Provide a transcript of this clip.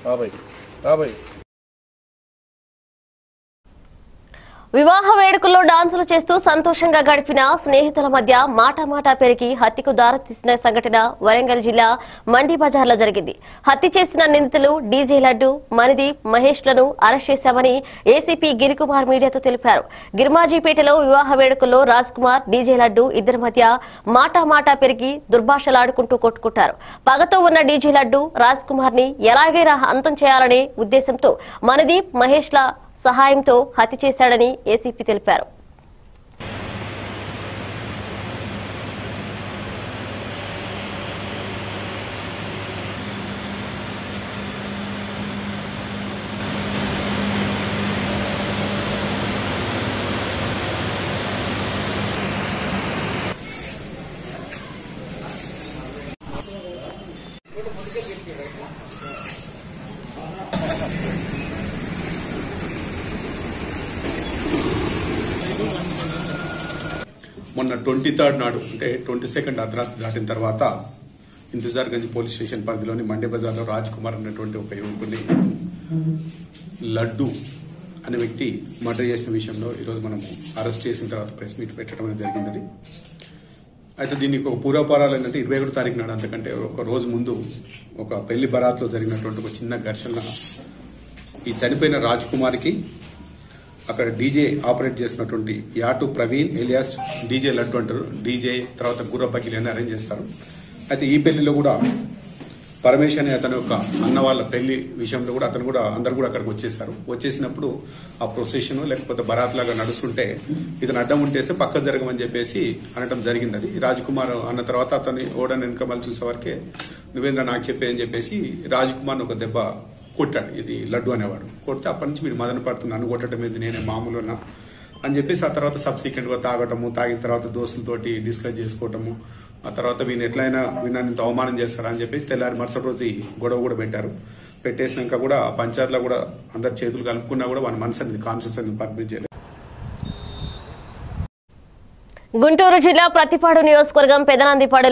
బాబాయ్ బాబాయ్ వివాహ వేడుకల్లో డాన్సులు చేస్తూ సంతోషంగా గడిపిన స్నేహితుల మధ్య మాట మాట పెరిగి హత్యకు దారితీసిన సంఘటన వరంగల్ జిల్లా మండి బజార్లో జరిగింది హత్య చేసిన నిందితులు డీజే లడ్డు మనిది మహేష్ లను అరెస్ట్ చేశామని ఏసీపీ గిరికుమార్ మీడియాతో తెలిపారు గిరిమాజీపేటలో వివాహ వేడుకల్లో రాజ్ కుమార్ డీజే లడ్డు ఇద్దరి మధ్య మాట మాట పెరిగి దుర్భాషలాడుకుంటూ కొట్టుకుంటారు పగతో ఉన్న డీజే లడ్డు రాజ్ కుమార్ ని ఎలాగైనా అంతం చేయాలనే ఉద్దేశంతో మనిది మహేష్ ల సహాయంతో హత్య చేశాడని ఏసీపీ తెలిపారు మొన్న ట్వంటీ థర్డ్ నాడు అంటే ట్వంటీ సెకండ్ అర్ధరాత్రి దాటిన తర్వాత ఇంతజార్గంజ్ పోలీస్ స్టేషన్ పరిధిలోని మండే బజార్లో రాజ్ కుమార్ అనేటువంటి ఒక యువకుని లడ్డు అనే వ్యక్తి మర్డర్ చేసిన విషయంలో ఈరోజు మనము అరెస్ట్ చేసిన తర్వాత ప్రెస్ మీట్ పెట్టడం అనేది జరిగినది అయితే దీనికి ఒక పూర్వపారాలు ఏంటంటే ఇరవై ఒకటో తారీఖు నాడు అంతకంటే ఒక రోజు ముందు ఒక పెళ్లి బరాత్లో జరిగినటువంటి ఒక చిన్న ఘర్షణ ఈ చనిపోయిన రాజ్ కుమార్కి అక్కడ డీజే ఆపరేట్ చేసినటువంటి యాటు ప్రవీణ్ ఎలియాస్ డీజే లడ్డు అంటారు డీజే తర్వాత గుర్ర బకిలి అని అరేంజ్ చేస్తారు అయితే ఈ పెళ్లిలో కూడా పరమేశ్ అనే అతని యొక్క అన్న వాళ్ళ పెళ్లి విషయంలో కూడా అతను కూడా అందరు కూడా అక్కడికి వచ్చేసారు వచ్చేసినప్పుడు ఆ ప్రొసెషన్ లేకపోతే బరాత్ లాగా నడుస్తుంటే ఇతను అడ్డం ఉంటేస్తే పక్క జరగమని చెప్పేసి అనడం జరిగింది అది రాజ్ కుమార్ అన్న తర్వాత అతని ఓడని వెనక మళ్ళీ చూసేవారికే నువ్వేంద్ర నాకు చెప్పే అని చెప్పేసి రాజ్ కుమార్ ఒక దెబ్బ కొట్టాడు ఇది లడ్డు అనేవాడు కొడితే అప్పటి నుంచి వీడు మదన పడుతుంది నన్ను కొట్టడం ఏంది నేనే మామూలు ఉన్నా అని చెప్పేసి ఆ తర్వాత సబ్సిక్వెంట్ గా తాగటము తాగిన తర్వాత దోస్తులతోటి డిస్కస్ చేసుకోవటము ఆ తర్వాత వీని ఎట్లయినా వీళ్ళని ఇంత అవమానం చేస్తారా అని చెప్పేసి తెల్లారి మరుసటి రోజు ఈ గొడవ కూడా పెట్టారు పెట్టేసినాక కూడా పంచాయతీలో కూడా అందరు చేతులు కలుపుకున్నా కూడా మన మనసు అనేది కాన్షియస్ అనేది పర్మిట్ చేయలేదు గుంటూరు జిల్లా ప్రతిపాడు నియోజకవర్గం పెదనందిపాడు